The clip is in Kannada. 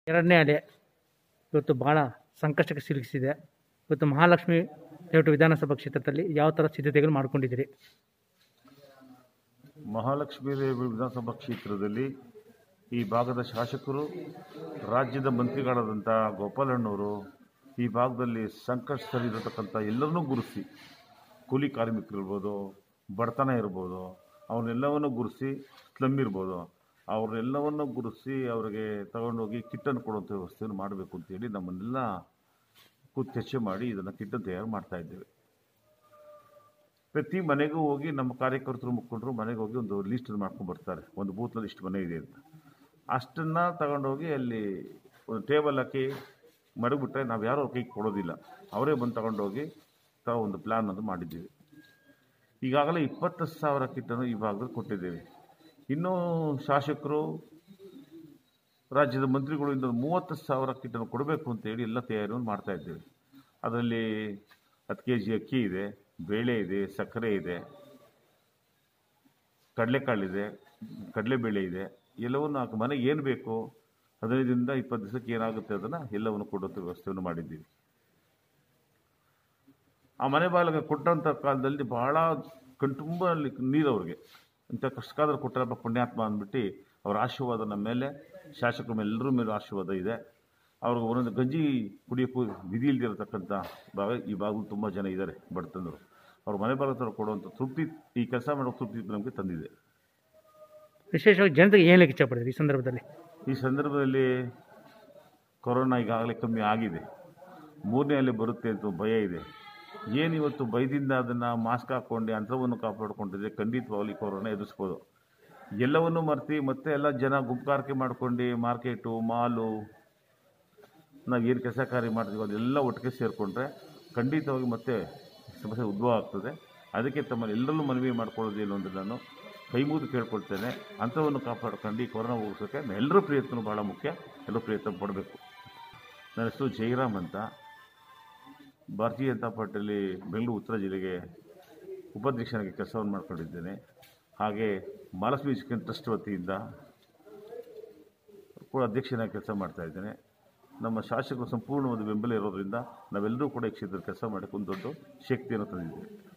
ಎರಡನೇ ಅಲೆ ಇವತ್ತು ಭಾಳ ಸಂಕಷ್ಟಕ್ಕೆ ಸಿಲುಕಿಸಿದೆ ಇವತ್ತು ಮಹಾಲಕ್ಷ್ಮಿ ಲೇಔಟ್ ವಿಧಾನಸಭಾ ಕ್ಷೇತ್ರದಲ್ಲಿ ಯಾವ ಥರ ಸಿದ್ಧತೆಗಳು ಮಾಡ್ಕೊಂಡಿದ್ದೀರಿ ಮಹಾಲಕ್ಷ್ಮಿ ದೇವಿ ವಿಧಾನಸಭಾ ಕ್ಷೇತ್ರದಲ್ಲಿ ಈ ಭಾಗದ ಶಾಸಕರು ರಾಜ್ಯದ ಮಂತ್ರಿಗಳಾದಂಥ ಗೋಪಾಲಣ್ಣವರು ಈ ಭಾಗದಲ್ಲಿ ಸಂಕಷ್ಟದಲ್ಲಿರತಕ್ಕಂಥ ಎಲ್ಲರನ್ನೂ ಗುರುಸಿ ಕೂಲಿ ಕಾರ್ಮಿಕರಿರ್ಬೋದು ಬಡತನ ಇರ್ಬೋದು ಅವನ್ನೆಲ್ಲವನ್ನು ಗುರುಸಿ ಸ್ಲಮ್ ಇರ್ಬೋದು ಅವ್ರನ್ನೆಲ್ಲವನ್ನು ಗುರುಸಿ ಅವರಿಗೆ ತಗೊಂಡೋಗಿ ಕಿಟ್ಟನ್ನು ಕೊಡುವಂಥ ವ್ಯವಸ್ಥೆಯನ್ನು ಮಾಡಬೇಕು ಅಂತೇಳಿ ನಮ್ಮನ್ನೆಲ್ಲ ಕೂತು ಚರ್ಚೆ ಮಾಡಿ ಇದನ್ನು ಕಿಟ್ಟನ್ನು ತಯಾರು ಮಾಡ್ತಾ ಇದ್ದೇವೆ ಪ್ರತಿ ಮನೆಗೂ ಹೋಗಿ ನಮ್ಮ ಕಾರ್ಯಕರ್ತರು ಮುಖಂಡರು ಮನೆಗೆ ಹೋಗಿ ಒಂದು ಲಿಸ್ಟ್ ಮಾಡ್ಕೊಂಡು ಬರ್ತಾರೆ ಒಂದು ಬೂತ್ನಲ್ಲಿ ಇಷ್ಟು ಮನೆ ಇದೆ ಅಂತ ಅಷ್ಟನ್ನು ತಗೊಂಡೋಗಿ ಅಲ್ಲಿ ಒಂದು ಟೇಬಲ್ ಹಾಕಿ ಮಡಗ್ಬಿಟ್ರೆ ನಾವು ಯಾರೂ ಅವ್ರ ಕೈಗೆ ಕೊಡೋದಿಲ್ಲ ಅವರೇ ಬಂದು ತಗೊಂಡೋಗಿ ತಾವು ಒಂದು ಪ್ಲ್ಯಾನ್ ಅದು ಮಾಡಿದ್ದೀವಿ ಈಗಾಗಲೇ ಇಪ್ಪತ್ತು ಸಾವಿರ ಕಿಟ್ಟನ್ನು ಈ ಭಾಗದಲ್ಲಿ ಕೊಟ್ಟಿದ್ದೇವೆ ಇನ್ನೂ ಶಾಸಕರು ರಾಜ್ಯದ ಮಂತ್ರಿಗಳು ಇನ್ನೊಂದು ಮೂವತ್ತು ಸಾವಿರ ಕಿಟ್ಟನ್ನು ಕೊಡಬೇಕು ಅಂತೇಳಿ ಎಲ್ಲ ತಯಾರಿಯನ್ನು ಮಾಡ್ತಾ ಇದ್ದೇವೆ ಅದರಲ್ಲಿ ಹತ್ತು ಕೆ ಜಿ ಅಕ್ಕಿ ಇದೆ ಬೇಳೆ ಇದೆ ಸಕ್ಕರೆ ಇದೆ ಕಡಲೆಕಾಳಿದೆ ಕಡಲೆಬೇಳೆ ಇದೆ ಎಲ್ಲವನ್ನು ಆ ಮನೆಗೆ ಏನು ಬೇಕು ಹದಿನೈದರಿಂದ ಇಪ್ಪತ್ತು ದಿವಸಕ್ಕೆ ಏನಾಗುತ್ತೆ ಅದನ್ನು ಎಲ್ಲವನ್ನು ಕೊಡುವಂಥ ವ್ಯವಸ್ಥೆಯನ್ನು ಮಾಡಿದ್ದೀವಿ ಆ ಮನೆ ಬಾಗಿಲಿಗೆ ಕೊಟ್ಟಂಥ ಕಾಲದಲ್ಲಿ ಭಾಳ ಕಣ್ತುಂಬ ಅಲ್ಲಿ ನೀರು ಅವ್ರಿಗೆ ಇಂಥ ಕಷ್ಟಕಾದ್ರೆ ಕೊಟ್ಟರಪ್ಪ ಪುಣ್ಯಾತ್ಮ ಅಂದ್ಬಿಟ್ಟು ಅವರ ಆಶೀರ್ವಾದ ನಮ್ಮ ಮೇಲೆ ಶಾಸಕರ ಮೇಲೆ ಎಲ್ಲರ ಮೇಲೆ ಆಶೀರ್ವಾದ ಇದೆ ಅವ್ರಿಗೆ ಒಂದೊಂದು ಗಂಜಿ ಕುಡಿಯೋಕ್ಕೂ ವಿಧಿ ಇಲ್ದಿರತಕ್ಕಂಥ ಭಾಗ ಈ ಭಾಗದಲ್ಲಿ ತುಂಬ ಜನ ಇದ್ದಾರೆ ಬಡತನರು ಅವ್ರ ಮನೆ ಬಾಗಿಲ ಹತ್ರ ಕೊಡುವಂಥ ತೃಪ್ತಿ ಈ ಕೆಲಸ ಮಾಡೋ ತೃಪ್ತಿ ನಮಗೆ ತಂದಿದೆ ವಿಶೇಷವಾಗಿ ಜನತೆಗೆ ಏನು ಹೇಳಕ್ಕೆ ಇಷ್ಟಪಡ್ತೀರಿ ಈ ಸಂದರ್ಭದಲ್ಲಿ ಈ ಸಂದರ್ಭದಲ್ಲಿ ಕೊರೋನಾ ಈಗಾಗಲೇ ಕಮ್ಮಿ ಆಗಿದೆ ಮೂರನೇ ಅಲೆ ಬರುತ್ತೆ ಅಂತ ಭಯ ಇದೆ ಏನು ಇವತ್ತು ಭಯದಿಂದ ಅದನ್ನು ಮಾಸ್ಕ್ ಹಾಕ್ಕೊಂಡು ಅಂತರವನ್ನು ಕಾಪಾಡ್ಕೊಂಡಿದ್ರೆ ಖಂಡಿತವಾಗ್ಲಿ ಕೊರೋನಾ ಎದುರಿಸ್ಬೋದು ಎಲ್ಲವನ್ನು ಮರ್ತಿ ಮತ್ತೆ ಎಲ್ಲ ಜನ ಗುಂಪಾರಿಕೆ ಮಾಡ್ಕೊಂಡು ಮಾರ್ಕೆಟು ಮಾಲು ನಾವು ಏನು ಕೆಲಸ ಕಾರ್ಯ ಮಾಡ್ತೀವಿ ಅದೆಲ್ಲ ಒಟ್ಟಿಗೆ ಸೇರಿಕೊಂಡ್ರೆ ಖಂಡಿತವಾಗಿ ಮತ್ತೆ ಸಮಸ್ಯೆ ಉದ್ಭವ ಆಗ್ತದೆ ಅದಕ್ಕೆ ತಮ್ಮಲ್ಲಿ ಎಲ್ಲರಲ್ಲೂ ಮನವಿ ಮಾಡ್ಕೊಳ್ಳೋದೇನು ಅಂದರೆ ನಾನು ಕೈ ಮುಗಿದು ಕೇಳ್ಕೊಳ್ತೇನೆ ಅಂಥವನ್ನು ಕಾಪಾಡ್ಕೊಂಡು ಈ ಕೊರೋನಾ ಹೋಗಿಸೋಕ್ಕೆ ಎಲ್ಲರ ಪ್ರಯತ್ನ ಭಾಳ ಮುಖ್ಯ ಎಲ್ಲರೂ ಪ್ರಯತ್ನ ಪಡಬೇಕು ನನ್ನ ಹೆಸರು ಜಯರಾಮ್ ಅಂತ ಭಾರತೀಯ ಜನತಾ ಪಾರ್ಟಿಯಲ್ಲಿ ಬೆಂಗಳೂರು ಉತ್ತರ ಜಿಲ್ಲೆಗೆ ಉಪಾಧ್ಯಕ್ಷನಾಗಿ ಕೆಲಸವನ್ನು ಮಾಡ್ಕೊಂಡಿದ್ದೇನೆ ಹಾಗೆ ಮಹಾಲಕ್ಷ್ಮಿ ಚಿಕನ್ ಟ್ರಸ್ಟ್ ವತಿಯಿಂದ ಕೂಡ ಅಧ್ಯಕ್ಷನಾಗಿ ಕೆಲಸ ಮಾಡ್ತಾ ಇದ್ದೇನೆ ನಮ್ಮ ಶಾಸಕರು ಸಂಪೂರ್ಣವಾದ ಬೆಂಬಲ ಇರೋದರಿಂದ ನಾವೆಲ್ಲರೂ ಕೂಡ ಈ ಕ್ಷೇತ್ರದ ಕೆಲಸ ಮಾಡೋಕ್ಕೆ ಒಂದು ದೊಡ್ಡ ಶಕ್ತಿಯನ್ನು ತಂದಿದ್ದೇವೆ